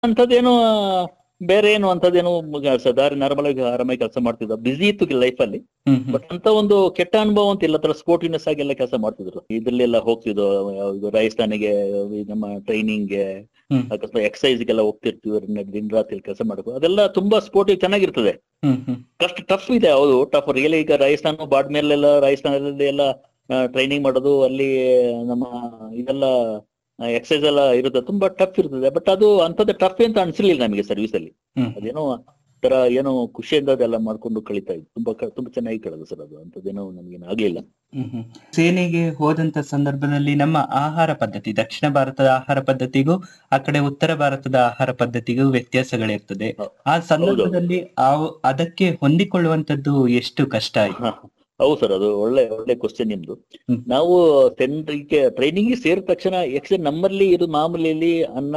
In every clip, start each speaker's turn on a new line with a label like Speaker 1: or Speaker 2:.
Speaker 1: ಅಂಥದ್ದೇನು ಬೇರೆ ಏನು ಅಂಥದ್ದೇನು ದಾರಿ ನಾರ್ಮಲ್ ಆಗಿ ಆರಾಮಾಗಿ ಕೆಲಸ ಮಾಡ್ತಿದ್ದ ಬಿಸಿ ಇತ್ತು ಲೈಫ್ ಅಲ್ಲಿ
Speaker 2: ಹ್ಮ್ ಹ್ಮ್
Speaker 1: ಬಟ್ ಅಂತ ಒಂದು ಕೆಟ್ಟ ಅನುಭವ ಅಂತ ಇಲ್ಲ ತರ ಸ್ಪೋರ್ಟಿವ್ನೆಸ್ ಆಗಿ ಎಲ್ಲ ಕೆಲಸ ಮಾಡ್ತಿದ್ರು ಇದ್ರಲ್ಲೆಲ್ಲ ಹೋಗ್ತಿದ್ರು ಯಾವ್ದು ರಾಜಸ್ಥಾನಿಗೆ ಈ ನಮ್ಮ ಟ್ರೈನಿಂಗ್ಗೆ
Speaker 2: ಹ್ಮ್.
Speaker 1: ಅಕಸ್ಮಾತ್ ಎಕ್ಸಸೈಸ್ಗೆಲ್ಲ ಹೋಗ್ತಿರ್ತೀವಿ ದಿನ ರಾತ್ರಿ ಕೆಲಸ ಮಾಡಬೇಕು ಅದೆಲ್ಲ ತುಂಬಾ ಸ್ಪೋರ್ಟಿವ್ ಚೆನ್ನಾಗಿರ್ತದೆ
Speaker 2: ಹ್ಮ್ ಹ್ಮ್
Speaker 1: ಕಷ್ಟ ಟಫ್ ಇದೆ ಹೌದು ಟಫ್ ರಿಯಲಿ ಈಗ ರಾಜಸ್ಥಾನ ಬಾಡ್ಮೇಲೆಲ್ಲ ರಾಜಸ್ಥಾನದಲ್ಲಿ ಎಲ್ಲ ಟ್ರೈನಿಂಗ್ ಮಾಡೋದು ಅಲ್ಲಿ ನಮ್ಮ ಇದೆಲ್ಲ ಎಕ್ಸಸೈಸ್ ಎಲ್ಲ ಇರುತ್ತೆ ತುಂಬಾ ಟಫ್ ಇರ್ತದೆ ಬಟ್ ಅದು ಅಂತದ್ದು ಟಫ್ ಅಂತ ಅನ್ಸಿರ್ಲಿಲ್ಲ ನಮಗೆ ಸರ್ವಿಸ್ ಅಲ್ಲಿ
Speaker 2: ಹ್ಮ್.
Speaker 1: ಅದೇನೋ ತರ ಏನೋ ಖುಷಿಯಿಂದ ಅದೆಲ್ಲ ಮಾಡ್ಕೊಂಡು ಕಳೀತಾ ಇತ್ತು ತುಂಬಾ ಕ- ತುಂಬಾ ಚೆನ್ನಾಗಿ ಕಳೆದು ಸರ್ ಅದು ಅಂತದೇನೋ ನಮ್ಗೇನು ಆಗ್ಲಿಲ್ಲ
Speaker 2: ಹ್ಮ್ ಹ್ಮ್. ಸೇನೆಗೆ ಹೋದಂತ ಸಂದರ್ಭದಲ್ಲಿ ನಮ್ಮ ಆಹಾರ ಪದ್ಧತಿ ದಕ್ಷಿಣ ಭಾರತದ ಆಹಾರ ಪದ್ಧತಿಗೂ ಆ ಕಡೆ ಉತ್ತರ ಭಾರತದ ಆಹಾರ ಪದ್ಧತಿಗೂ ವ್ಯತ್ಯಾಸಗಳಿರ್ತದೆ
Speaker 1: ಹೌ-
Speaker 2: ಆ ಸಂದರ್ಭದಲ್ಲಿ ಆ ಅದಕ್ಕೆ ಹೊಂದಿಕೊಳ್ಳುವಂತದ್ದು ಎಷ್ಟು ಕಷ್ಟ ಆಯ್ತು
Speaker 1: ಹ, ಹೌದು ಸರ್ ಅದು ಒಳ್ಳೆ ಒಳ್ಳೆ ಕ್ವಶನ್ ನಿಮ್ದು
Speaker 2: ಹ್ಮ್.
Speaker 1: ನಾವು ಸೆಂಟ್ರಿಗೆ ಟ್ರೈನಿಂಗ್ ಸೇರಿದ ತಕ್ಷಣ ಯಾಕಂದ್ರೆ ನಮ್ಮಲ್ಲಿ ಇದು ಮಾಮೂಲಿಯಲ್ಲಿ ಅನ್ನ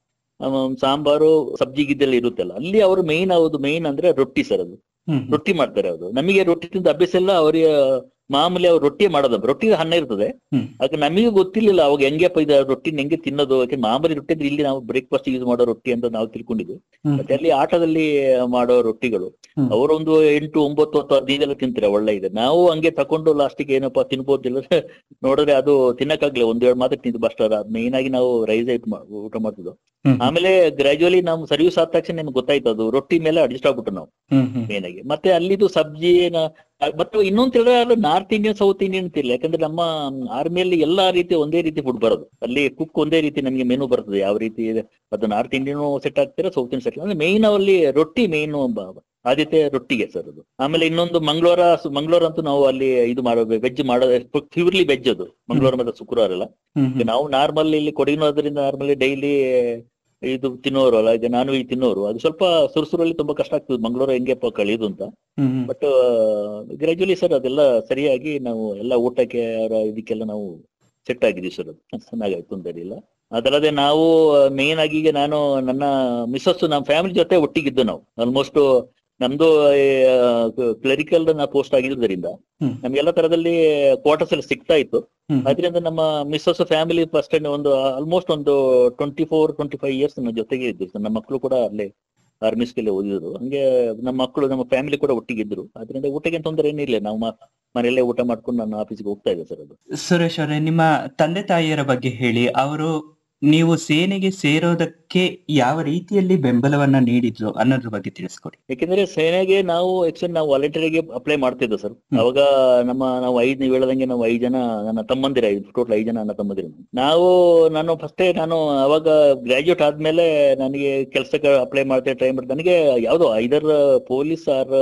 Speaker 1: ಆಮ್, ಸಾಂಬಾರು ಸಬ್ಜಿ ಗಿದ್ದೆಲ್ಲ ಇರುತ್ತಲ್ಲ ಅಲ್ಲಿ ಅವರು ಮೇನ್ ಅವ್ದು ಮೇನ್ ಅಂದ್ರೆ ರೊಟ್ಟಿ ಸರ್ ಅದು
Speaker 2: ಹ್ಮ್ ಹ್ಮ್.
Speaker 1: ರೊಟ್ಟಿ ಮಾಡ್ತಾರೆ ಅದು ನಮಗೆ ರೊಟ್ಟಿ ತಿಂದ ಅಭ್ಯಾಸ ಎಲ್ಲ ಅವರಿಗೆ ಮಾಮೂಲಿ ಅವ್ರು ರೊಟ್ಟಿ ಮಾಡೋದು ರೊಟ್ಟಿ ಅನ್ನ ಇರ್ತದೆ
Speaker 2: ಹ್ಮ್.
Speaker 1: ಆಗ ನಮಗೆ ಗೊತ್ತಿರ್ಲಿಲ್ಲ ಅವಾಗ ಹೆಂಗೆಪ್ಪ ಇದು ರೊಟ್ಟಿನ ಹೆಂಗೆ ತಿನ್ನೋದು ಯಾಕೆ ಮಾಮೂಲಿ ರೊಟ್ಟಿ ಅಂದ್ರೆ ಇಲ್ಲಿ ನಾವು ಬ್ರೇಕ್ಫಾಸ್ಟ್ ಯೂಸ್ ಮಾಡೋ ರೊಟ್ಟಿ ಅಂತ ನಾವು ತಿಳ್ಕೊಂಡಿದ್ವಿ
Speaker 2: ಹ್ಮ್
Speaker 1: ಮತ್ತೆ ಅಲ್ಲಿ ಆಟದಲ್ಲಿ ಮಾಡೋ ರೊಟ್ಟಿಗಳು
Speaker 2: ಹ್ಮ್.
Speaker 1: ಅವರೊಂದು ಎಂಟು ಒಂಬತ್ತು ಹತ್ತು ಹದಿನೈದೆಲ್ಲ ತಿಂತಾರೆ ಒಳ್ಳೆ ಇದೆ ನಾವು ಹಂಗೆ ತಕೊಂಡು ಲಾಸ್ಟಿಗೆ ಏನಪ್ಪಾ ತಿನ್ಬೋದಿಲ್ಲ ನೋಡಿದ್ರೆ ಅದು ತಿನ್ನಕ್ಕಾಗ್ಲಿಲ್ಲ ಒಂದ್ ಎರಡು ಮಾತ್ರ ತಿಂದು ಬಸ್ಟ್ ಮೇನ್ ಆಗಿ ನಾವು ರೈಸ್ ಊಟ ಮಾಡ್ತಿದ್ವು
Speaker 2: ಹ್ಮ್.
Speaker 1: ಆಮೇಲೆ ಗ್ರಾಜುವಲಿ ನಾವು ಸರ್ವಿಸ್ ಆದ ತಕ್ಷಣ ನಮ್ಗೆ ಗೊತ್ತಾಯ್ತು ಅದು ರೊಟ್ಟಿ ಮೇಲೆ ಅಡ್ಜಸ್ಟ್ ಆಗ್ಬಿಟ್ಟು ನಾವು
Speaker 2: ಹ್ಮ್ ಹ್ಮ್.
Speaker 1: ಮೇನ್ ಆಗಿ ಮತ್ತೆ ಅಲ್ಲಿದು ಸಬ್ಜಿ ಮತ್ತೆ ಇನ್ನೊಂದ್ ತಿಳಿದ್ರೆ ನಾರ್ತ್ ಇಂಡಿಯನ್ ಸೌತ್ ಇಂಡಿಯನ್ ಅಂತಿಲ್ಲ ಯಾಕಂದ್ರೆ ನಮ್ಮ ಆರ್ಮಿಯಲ್ಲಿ ಎಲ್ಲಾ ರೀತಿ ಒಂದೇ ರೀತಿ ಫುಡ್ ಬರೋದು ಅಲ್ಲಿ ಕುಕ್ ಒಂದೇ ರೀತಿ ನಮಗೆ ಮೆನು ಬರ್ತದೆ ಯಾವ ರೀತಿ ಇದೆ ಅದು ನಾರ್ತ್ ಇಂಡಿಯನ್ ಸೆಟ್ ಆಗ್ತೀರಾ ಸೌತ್ ಇಂಡಿಯನ್ ಸೆಟ್ ಅಂದ್ರೆ ಮೇನ್ ಅಲ್ಲಿ ರೊಟ್ಟಿ ಮೇನ್ ಆದ್ಯತೆ ರೊಟ್ಟಿಗೆ ಸರ್ ಅದು ಆಮೇಲೆ ಇನ್ನೊಂದು ಮಂಗಳವಾರ ಮಂಗಳವಾರ ಅಂತೂ ನಾವು ಅಲ್ಲಿ ಇದು ಮಾಡೋ ವೆಜ್ ಮಾಡೋ ಪ್ಯೂರ್ಲಿ ವೆಜ್ ಅದು ಮಂಗಳವಾರ ಮತ್ತೆ ಶುಕ್ರವಾರ ಎಲ್ಲ
Speaker 2: ಹ್ಮ್
Speaker 1: ಈಗ
Speaker 2: ಹ್ಮ್.
Speaker 1: ನಾವು ನಾರ್ಮಲ್ ಇಲ್ಲಿ ಕೊಡಗಿನೋದ್ರಿಂದ ನಾರ್ಮಲಿ ಡೈಲಿ ಇದು ತಿನ್ನೋರು ಅಲ್ಲ ಈಗ ನಾನು ಈ ತಿನ್ನೋರು ಅದು ಸ್ವಲ್ಪ ಸುರುಸುರಲ್ಲಿ ತುಂಬಾ ಕಷ್ಟ ಆಗ್ತದೆ ಮಂಗಳೂರು ಹೆಂಗೆಪ್ಪ ಕಳಿಯೋದು ಅಂತ
Speaker 2: ಹ್ಮ್ ಹ್ಮ್.
Speaker 1: ಬಟ್ ಗ್ರಾಜುವಲಿ ಸರ್ ಅದೆಲ್ಲ ಸರಿಯಾಗಿ ನಾವು ಎಲ್ಲ ಊಟಕ್ಕೆ ಅವರ ಇದಕ್ಕೆಲ್ಲ ನಾವು ಸೆಟ್ ಆಗಿದ್ದೀವಿ ಸರ್ ಅದು ಚೆನ್ನಾಗಾಯ್ತು ಅಂತ ಇಲ್ಲ ಅದಲ್ಲದೆ ನಾವು ಮೇನ್ ಆಗಿ ಈಗ ನಾನು ನನ್ನ ಮಿಸ್ಸಸ್ ನಮ್ಮ ಫ್ಯಾಮಿಲಿ ಜೊತೆ ಒಟ್ಟಿಗಿದ್ದು ನಾವು ಆಲ್ಮೋಸ್ಟ್ ನಮ್ದು ಕ್ಲರಿಕಲ್ ನ ಪೋಸ್ಟ್ ಆಗಿರೋದ್ರಿಂದ
Speaker 2: ಹ್ಮ್.
Speaker 1: ನಮ್ಗೆಲ್ಲ ತರದಲ್ಲಿ ಕ್ವಾರ್ಟರ್ಸ್ ಎಲ್ಲ ಸಿಗ್ತಾ ಇತ್ತು
Speaker 2: ಹ್ಮ್.
Speaker 1: ಅದರಿಂದ ನಮ್ಮ ಮಿಸ್ಸಸ್ ಫ್ಯಾಮಿಲಿ ಫಸ್ಟ್ ಒಂದು ಆಲ್ಮೋಸ್ಟ್ ಒಂದು twenty four twenty five years ನಮ್ಮ ಜೊತೆಗೆ ಇದ್ರು ಸರ್ ನಮ್ಮ ಮಕ್ಕಳು ಕೂಡ ಅಲ್ಲೇ ಆರ್ಮಿಸ್ಗೆಲ್ಲ ಓದಿದ್ರು ಹಂಗೆ ನಮ್ಮ ಮಕ್ಕಳು ನಮ್ಮ ಫ್ಯಾಮಿಲಿ ಕೂಡ ಒಟ್ಟಿಗೆ ಇದ್ರು ಅದರಿಂದ ಊಟಕ್ಕೆ ತೊಂದರೆ ಏನಿಲ್ಲ ನಾವು ಮ- ಮನೆಯಲ್ಲೇ ಊಟ ಮಾಡ್ಕೊಂಡು ನಾನು ಆಫೀಸ್ಗೆ ಹೋಗ್ತಾ ಇದ್ದೆ ಸರ್ ಅದು
Speaker 2: ಸುರೇಶ್ ಅವರೇ ನಿಮ್ಮ ತಂದೆ ತಾಯಿಯರ ಬಗ್ಗೆ ಹೇಳಿ ಅವರು ನೀವು ಸೇನೆಗೆ ಸೇರೋದಕ್ಕೆ ಯಾವ ರೀತಿಯಲ್ಲಿ ಬೆಂಬಲವನ್ನ ನೀಡಿದ್ರು ಅನ್ನೋದ್ರ ಬಗ್ಗೆ ತಿಳಿಸ್ಕೊಡಿ
Speaker 1: ಯಾಕೆಂದ್ರೆ ಸೇನೆಗೆ ನಾವು ಆಕ್ಚುಲಿ ನಾವು ವಾಲಂಟಿಯರ್ಗೆ ಅಪ್ಲೈ ಮಾಡ್ತಿದ್ದೆ ಸರ್
Speaker 2: ಹ್ಮ್.
Speaker 1: ಅವಾಗ ನಮ್ಮ ನಾವು ಐದ್ ನೀವು ಹೇಳದಂಗೆ ನಾವು ಐದ್ ಜನ ನನ್ನ ತಮ್ಮಂದಿರ ಐದು ಟೋಟಲ್ ಐದು ಜನ ನನ್ನ ತಮ್ಮಂದಿರ ನಾವು ನಾನು ಫಸ್ಟೇ ನಾನು ಅವಾಗ ಗ್ರಾಜುಯೇಟ್ ಆದ್ಮೇಲೆ ನನಗೆ ಕೆಲಸಕ್ಕೆ ಅಪ್ಲೈ ಮಾಡ್ತೇನೆ ಟ್ರೈ ಮಾಡ್ತೇನೆ ನನಗೆ ಯಾವ್ದೋ ಐದರ್ ಪೊಲೀಸ್ ಆರ್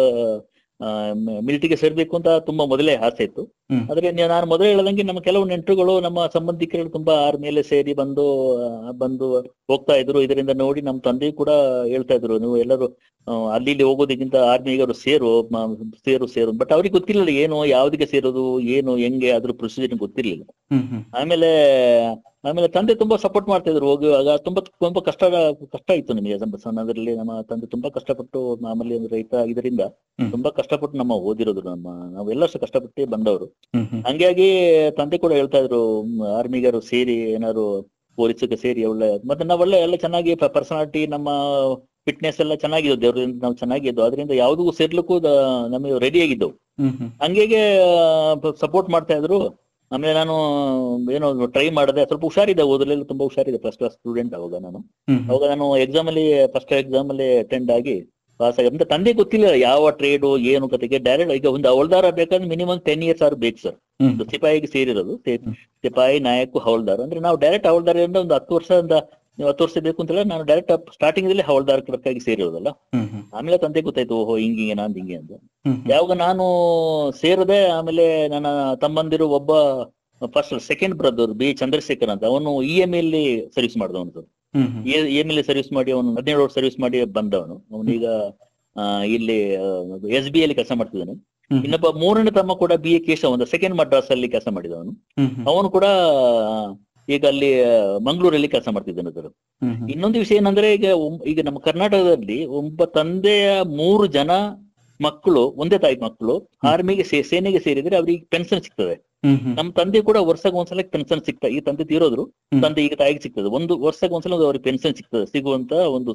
Speaker 1: ಮಿಲಿಟರಿಗೆ ಸೇರ್ಬೇಕು ಅಂತ ತುಂಬಾ ಮೊದಲೇ ಆಸೆ ಇತ್ತು
Speaker 2: ಹ್ಮ್.
Speaker 1: ಆದ್ರೆ ನೀ- ನಾನು ಮೊದಲೇ ಹೇಳದಂಗೆ ನಮ್ಮ ಕೆಲವು ನೆಂಟರುಗಳು ನಮ್ಮ ಸಂಬಂಧಿಕರು ತುಂಬಾ ಆರ್ಮಿಯಲ್ಲಿ ಸೇರಿ ಬಂದು ಆ, ಬಂದು ಹೋಗ್ತಾ ಇದ್ರು ಇದರಿಂದ ನೋಡಿ ನಮ್ಮ ತಂದೆ ಕೂಡ ಹೇಳ್ತಾ ಇದ್ರು ನೀವು ಎಲ್ಲರೂ ಆ, ಅಲ್ಲಿ ಇಲ್ಲಿ ಹೋಗೋದಕ್ಕಿಂತ ಆರ್ಮಿಗೆ ಅವರು ಸೇರು ಮ- ಸೇರು ಸೇರು ಬಟ್ ಅವ್ರಿಗೆ ಗೊತ್ತಿರಲಿಲ್ಲ ಏನು ಯಾವ್ದಕ್ಕೆ ಸೇರೋದು ಏನು ಹೆಂಗೆ ಅದ್ರ ಪ್ರೊಸೀಜರ್ ಗೊತ್ತಿರ್ಲಿಲ್ಲ
Speaker 2: ಹ್ಮ್ ಹ್ಮ್
Speaker 1: ಆಮೇಲೆ ಆಮೇಲೆ ತಂದೆ ತುಂಬಾ ಸಪೋರ್ಟ್ ಮಾಡ್ತಾ ಇದ್ರು ಹೋಗುವಾಗ ತುಂಬಾ ತುಂಬಾ ಕಷ್ಟ ಕಷ್ಟ ಇತ್ತು ನಮಗೆ ನಮ್ಮ ಸಣ್ಣದ್ರಲ್ಲಿ ನಮ್ಮ ತಂದೆ ತುಂಬಾ ಕಷ್ಟಪಟ್ಟು ಮಾಮೂಲಿ ಒಂದು ರೈತ ಇದರಿಂದ
Speaker 2: ಹ್ಮ್.
Speaker 1: ತುಂಬಾ ಕಷ್ಟಪಟ್ಟು ನಮ್ಮ ಓದಿರೋದು ನಮ್ಮ ನಾವೆಲ್ಲಷ್ಟು ಕಷ್ಟಪಟ್ಟು ಬಂದವರು
Speaker 2: ಹ್ಮ್ ಹ್ಮ್
Speaker 1: ಹಂಗಾಗಿ ತಂದೆ ಕೂಡ ಹೇಳ್ತಾ ಇದ್ರು ಆರ್ಮಿಗಾರು ಸೇರಿ ಏನಾದ್ರು ಪೊಲೀಸ್ಗೆ ಸೇರಿ ಒಳ್ಳೆ ಮತ್ತೆ ನಾವು ಒಳ್ಳೆ ಎಲ್ಲ ಚೆನ್ನಾಗಿ ಪರ್ಸನಾಲಿಟಿ ನಮ್ಮ ಫಿಟ್ನೆಸ್ ಎಲ್ಲ ಚೆನ್ನಾಗಿದ್ದು ದೇವ್ರಿಂದ ನಾವು ಚೆನ್ನಾಗಿದ್ದು ಅದರಿಂದ ಯಾವ್ದಿಗೂ ಸೇರ್ಲಿಕ್ಕೂ ದ- ನಮಗೆ ರೆಡಿ ಆಗಿದ್ದವು
Speaker 2: ಹ್ಮ್ ಹ್ಮ್
Speaker 1: ಹಂಗೆ ಸಪೋರ್ಟ್ ಮಾಡ್ತಾ ಇದ್ರು ಆಮೇಲೆ ನಾನು ಏನೋ ಟ್ರೈ ಮಾಡಿದೆ ಸ್ವಲ್ಪ ಹುಷಾರಿದೆ ಓದಲೆಲ್ಲ ತುಂಬಾ ಹುಷಾರಿದೆ ಫಸ್ಟ್ ಕ್ಲಾಸ್ ಸ್ಟೂಡೆಂಟ್ ಅವಾಗ ನಾನು
Speaker 2: ಹ್ಮ್ ಹ್ಮ್
Speaker 1: ಅವಾಗ ನಾನು ಎಕ್ಸಾಮ್ ಅಲ್ಲಿ ಫಸ್ಟ್ ಎಕ್ಸಾಮ್ ಅಲ್ಲಿ ಅಟೆಂಡ್ ಆಗಿ ಪಾಸ್ ಆಗಿ ಅಂದ್ರೆ ತಂದೆ ಗೊತ್ತಿಲ್ಲ ಯಾವ ಟ್ರೇಡು ಏನು ಕತೆಗೆ ಡೈರೆಕ್ಟ್ ಈಗ ಒಂದು ಹವಲ್ದಾರ ಬೇಕಂದ್ರೆ ಮಿನಿಮಮ್ ಟೆನ್ ಇಯರ್ಸ್ ಆರ್ ಬೇಕು ಸರ್
Speaker 2: ಹ್ಮ್
Speaker 1: ಒಂದು ಸಿಪಾಯಿಗೆ ಸೇರಿರೋದು ಸೇ-
Speaker 2: ಹ್ಮ್.
Speaker 1: ಸಿಪಾಯಿ ನಾಯಕ ಹವಲ್ದಾರ್ ಅಂದ್ರೆ ನಾವು ಡೈರೆಕ್ಟ್ ಹವಲ್ದಾರಿಂದ ಒಂದು ಹತ್ತು ವರ್ಷದಿಂದ ನೀವು ಹತ್ತು ವರ್ಷ ಬೇಕು ಅಂತ ನಾನು ಡೈರೆಕ್ಟ್ ಸ್ಟಾರ್ಟಿಂಗ್ ದಲ್ಲಿ ಹವಲ್ದಾರ್ ಕ್ಲರ್ಕ್ ಆಗಿ ಸೇರಿರೋದಲ್ಲ
Speaker 2: ಹ್ಮ್ ಹ್ಮ್
Speaker 1: ಆಮೇಲೆ ತಂದೆ ಗೊತ್ತಾಯ್ತು ಓಹೋ ಹಿಂಗಿಂಗೆ ನಾನ್ ಹಿಂಗೆ ಅಂತ
Speaker 2: ಹ್ಮ್ ಹ್ಮ್
Speaker 1: ಯಾವಾಗ ನಾನು ಸೇರದೆ ಆಮೇಲೆ ನನ್ನ ತಮ್ಮಂದಿರು ಒಬ್ಬ first second brother B Chandrashekar ಅಂತ ಅವನು ಇ ಎಂ ಅಲ್ಲಿ ಸರ್ವಿಸ್ ಮಾಡಿದವನು ಸರ್
Speaker 2: ಹ್ಮ್ ಹ್ಮ್
Speaker 1: ಇ ಎಂ ಅಲ್ಲಿ ಸರ್ವಿಸ್ ಮಾಡಿ ಅವನು ಹದಿನೇಳು ವರ್ಷ ಸರ್ವಿಸ್ ಮಾಡಿ ಬಂದವನು ಅವನೀಗ ಆ, ಇಲ್ಲಿ ಎಸ್ ಬಿ ಅಲ್ಲಿ ಕೆಲಸ ಮಾಡ್ತಿದ್ದಾನೆ
Speaker 2: ಹ್ಮ್
Speaker 1: ಇನ್ನೊಬ್ಬ ಮೂರನೇ ತಮ್ಮ ಕೂಡ ಬಿ ಎ ಕೇಶವ್ ಒಂದು ಸೆಕೆಂಡ್ ಮಡ್ರಾಸ್ ಅಲ್ಲಿ ಕೆಲಸ ಮಾಡಿದವನು
Speaker 2: ಹ್ಮ್ ಹ್ಮ್
Speaker 1: ಅವನು ಕೂಡ ಆ, ಈಗ ಅಲ್ಲಿ ಮಂಗಳೂರಲ್ಲಿ ಕೆಲಸ ಮಾಡ್ತಿದ್ದಾನೆ ಸರ್
Speaker 2: ಹ್ಮ್ ಹ್ಮ್
Speaker 1: ಇನ್ನೊಂದು ವಿಷಯ ಏನಂದ್ರೆ ಈಗ ಒಂ- ಈಗ ನಮ್ಮ ಕರ್ನಾಟಕದಲ್ಲಿ ಒಬ್ಬ ತಂದೆಯ ಮೂರು ಜನ ಮಕ್ಕಳು ಒಂದೇ ತಾಯಿ ಮಕ್ಕಳು ಆರ್ಮಿಗೆ ಸೇ- ಸೇನೆಗೆ ಸೇರಿದ್ರೆ ಅವ್ರಿಗೆ ಪೆನ್ಷನ್ ಸಿಗ್ತದೆ
Speaker 2: ಹ್ಮ್ ಹ್ಮ್
Speaker 1: ನಮ್ಮ ತಂದೆ ಕೂಡ ವರ್ಷಕ್ಕೆ ಒಂದ್ಸಲ ಪೆನ್ಷನ್ ಸಿಗ್ತಾ ಈ ತಂದೆ ತೀರೋದ್ರು
Speaker 2: ಹ್ಮ್.
Speaker 1: ತಂದೆ ಈಗ ತಾಯಿಗೆ ಸಿಗ್ತದೆ ಒಂದು ವರ್ಷಕ್ಕೆ ಒಂದ್ಸಲ ಅವ್ರಿಗೆ ಪೆನ್ಷನ್ ಸಿಗ್ತದೆ ಸಿಗುವಂತ ಒಂದು